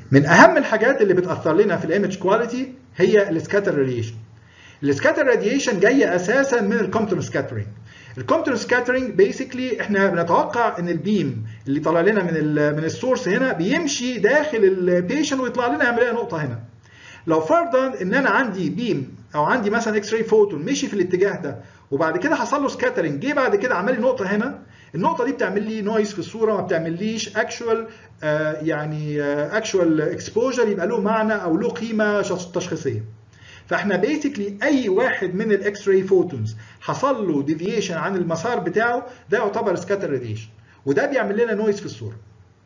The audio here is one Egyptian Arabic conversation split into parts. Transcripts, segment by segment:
من اهم الحاجات اللي بتاثر لنا في الايمج كواليتي هي السكاتر راديشن السكاتر راديشن جايه اساسا من الكومبتون سكاترينج الكومبتون سكاترينج بيسكلي احنا بنتوقع ان البيم اللي طالع لنا من ال من السورس هنا بيمشي داخل البيشن ويطلع لنا يعمل لنا نقطه هنا لو فرضا ان انا عندي بيم او عندي مثلا اكس راي فوتون مشي في الاتجاه ده وبعد كده حصل له سكاترنج جه بعد كده عمل لي نقطه هنا النقطه دي بتعمل لي نويز في الصوره ما بتعمليش اكشوال آه يعني اكشوال آه اكسبوجر يبقى له معنى او له قيمه تشخيصيه فاحنا بيسكلي اي واحد من الاكس راي فوتونز حصل له ديفيشن عن المسار بتاعه ده يعتبر سكاتر راديشن وده بيعمل لنا نويز في الصوره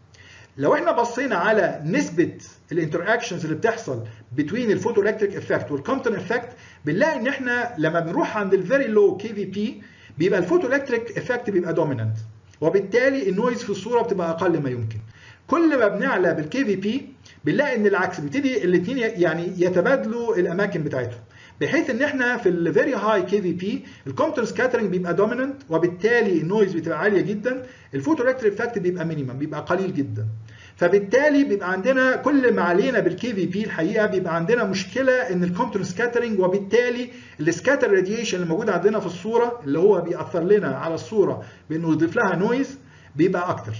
لو احنا بصينا على نسبه الانتراكشنز اللي بتحصل بين الفوتو الكتريك افكت والكومبتون افكت بنلاقي ان احنا لما بنروح عند الفيري لو كي في بي بيبقى الفوتو الكتريك افكت بيبقى دومينانت وبالتالي النويز في الصوره بتبقى اقل ما يمكن كل ما بنعلى بالكي في بي بنلاقي ان العكس بيبتدي الاثنين يعني يتبادلوا الاماكن بتاعتهم بحيث ان احنا في الفيري هاي كي في بي الكومبتون سكاترنج بيبقى دومينانت وبالتالي النويز بتبقى عاليه جدا الفوتو الكتريك افكت بيبقى مينيمم بيبقى قليل جدا فبالتالي بيبقى عندنا كل ما علينا بالكي في بي الحقيقه بيبقى عندنا مشكله ان الكومبتون سكاترنج وبالتالي السكاتر راديشن اللي موجود عندنا في الصوره اللي هو بيأثر لنا على الصوره بانه يضيف لها نويز بيبقى اكتر.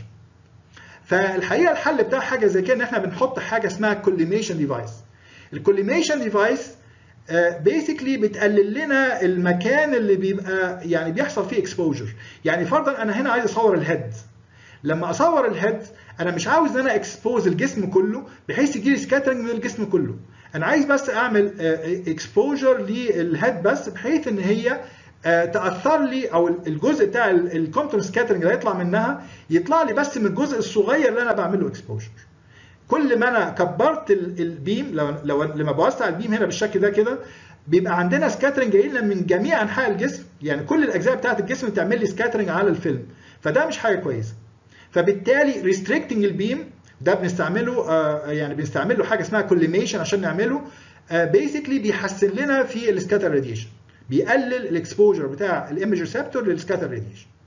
فالحقيقه الحل بتاع حاجه زي كده ان احنا بنحط حاجه اسمها كوليميشن ديفايس. الكوليميشن ديفايس بيسكلي بتقلل لنا المكان اللي بيبقى يعني بيحصل فيه اكسبوجر يعني فرضا انا هنا عايز اصور الهيد لما اصور الهيد انا مش عاوز ان انا اكسبوز الجسم كله بحيث يجي لي سكاترنج من الجسم كله انا عايز بس اعمل اكسبوجر للهيد بس بحيث ان هي تاثر لي او الجزء بتاع الكومبتون سكاترنج اللي هيطلع منها يطلع لي بس من الجزء الصغير اللي انا بعمل له اكسبوجر كل ما انا كبرت البيم لو لو لما بوسع البيم هنا بالشكل ده كده بيبقى عندنا سكاترنج جاي لنا من جميع انحاء الجسم يعني كل الاجزاء بتاعت الجسم تعمل لي سكاترنج على الفيلم فده مش حاجه كويسه فبالتالي ريستريكتنج البيم ده بنستعمله آه يعني بنستعمل له حاجه اسمها كوليميشن عشان نعمله بيسكلي آه بيحسن لنا في السكاتر راديشن بيقلل الاكسبوجر بتاع الايمج ريسبتور للسكاتر راديشن